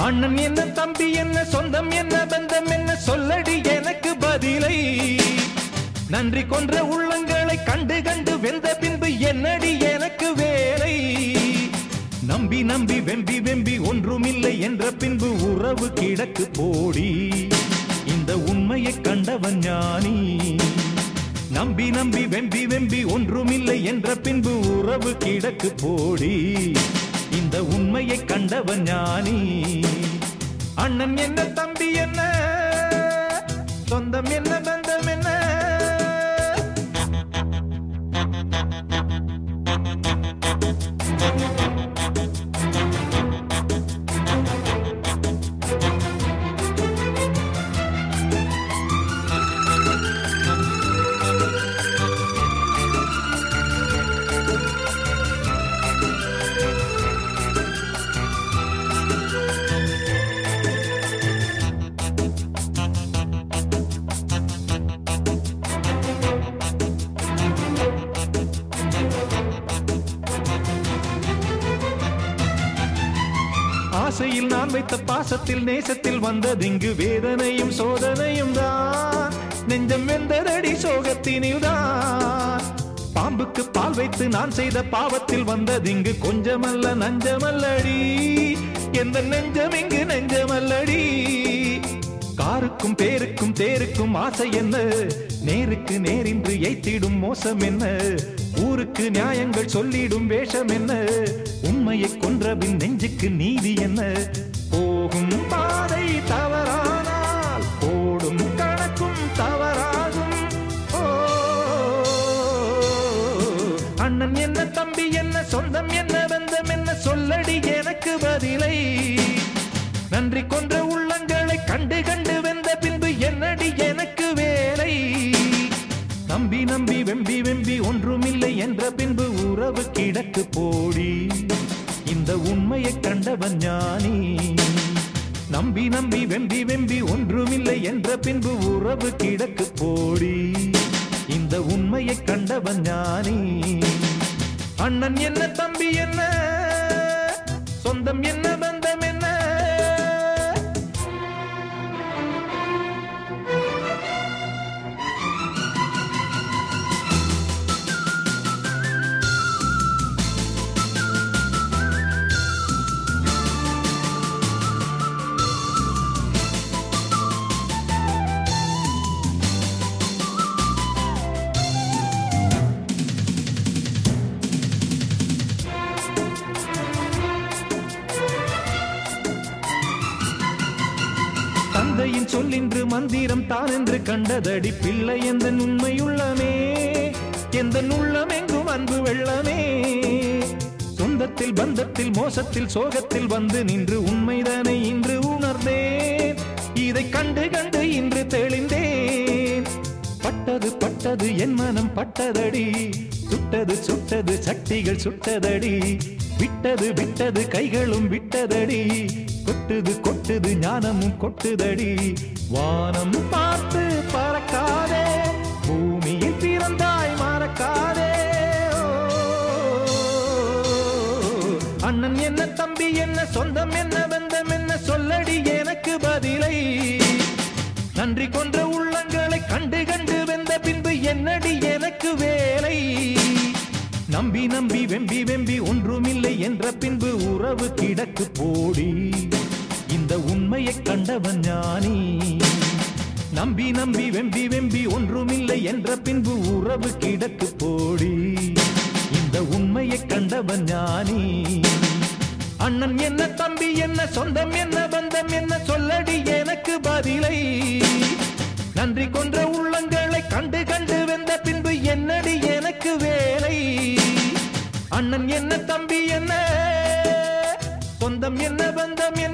அண்ணன் என்ன தம்பி என்ன சொந்தம் என்ன பந்தம் என்ன சொல்லடி எனக்கு பதிலை நன்றி கொன்ற உள்ளங்களை கண்டு கண்டு வெந்த பின்பு என்னடி எனக்கு வேலை நம்பி நம்பி வெம்பி வெம்பி ஒன்றுமில்லை என்ற பின்பு உறவு கிடக்கு போடி இந்த உண்மையை கண்டவன் ஞானி நம்பி நம்பி வெம்பி வெம்பி ஒன்றுமில்லை என்ற பின்பு உறவு கிடக்கு போடி இந்த உண்மையை கண்டவன் ஞானி அண்ணன் என்ன தம்பி என்ன சொந்தம் என்ன பந்தம் என்ன ஆசையில் நான் வைத்த பாசத்தில் நேசத்தில் வந்ததிங்கு வேதனையும் சோதனையும் தான் நெஞ்சம் வெந்ததடி சோகத்தினில் தான் பாம்புக்கு பால் வைத்து நான் செய்த பாவத்தில் வந்ததிங்கு கொஞ்சமல்ல நஞ்சமல்லடி எந்த நெஞ்சம் இங்கு நெஞ்சமல்லடி காருக்கும் பேருக்கும் தேருக்கும் ஆசை என்ன நேருக்கு நேரின்று எய்த்திடும் மோசம் என்ன ஊருக்கு நியாயங்கள் சொல்லிடும் வேஷம் என்ன உண்மையை கொன்றபின் நெஞ்சுக்கு நீதி என்ன போகும் பாதை தவறானால் ஓடும் கணக்கும் தவறாகும் ஓ அண்ணன் என்ன தம்பி என்ன சொந்தம் என்ன பந்தம் என்ன சொல்லடி எனக்கு பதிலை நன்றி கொன்ற உள்ளங்களை கண்டு கண்டு வெந்த பின்பு என்னடி எனக்கு வேலை நம்பி நம்பி வெம்பி வெம்பி ஒன்றுமில்லை என்ற பின்பு உறவு கிடக்கு போடி இந்த உண்மையை கண்டவன் ஞானி நம்பி நம்பி வெம்பி வெம்பி ஒன்றுமில்லை என்ற பின்பு உறவு கிடக்கு போடி இந்த உண்மையை கண்டவன் ஞானி அண்ணன் என்ன தம்பி என்ன சொந்தம் என்ன பந்தம் என்ன தந்தையின் சொல்லின்று மந்திரம் தான் என்று கண்டதடி பிள்ளை எந்த உண்மையுள்ளமே எந்த உள்ளம் எங்கும் அன்பு வெள்ளமே சொந்தத்தில் பந்தத்தில் மோசத்தில் சோகத்தில் வந்து நின்று உண்மைதானே இன்று உணர்ந்தேன் இதை கண்டு கண்டு இன்று தெளிந்தேன் பட்டது பட்டது என் மனம் பட்டதடி சுட்டது சுட்டது சக்திகள் சுட்டதடி விட்டது விட்டது கைகளும் விட்டதடி கொட்டுது கொட்டுது ஞானமும் கொட்டுதடி வானம் பார்த்து பறக்காதே பூமியில் பிறந்தாய் மறக்காதே ஓ. அண்ணன் என்ன தம்பி என்ன சொந்தம் என்ன பந்தம் என்ன சொல்லடி எனக்கு பதிலை நன்றி கொன்ற உள்ளங்களை கண்டு கண்டு வெந்த பின்பு என்னடி எனக்கு வேலை நம்பி நம்பி வெம்பி வெம்பி ஒன்றுமில்லை என்ற பின்பு உறவு கிடக்கு போடி இந்த உண்மையை கண்டவன் ஞானி நம்பி நம்பி வெம்பி வெம்பி ஒன்றுமில்லை என்ற பின்பு உறவு கிடக்கு போடி இந்த உண்மையை கண்டவன் ஞானி அண்ணன் என்ன தம்பி என்ன சொந்தம் என்ன பந்தம் என்ன சொல்லடி எனக்கு பதிலை நன்றி கொன்ற உள்ளங்களை கண்டு கண்டு வெந்த பின்பு என்னடி எனக்கு வேலை அண்ணன் என்ன தம்பி என்ன சொந்தம் என்ன பந்தம்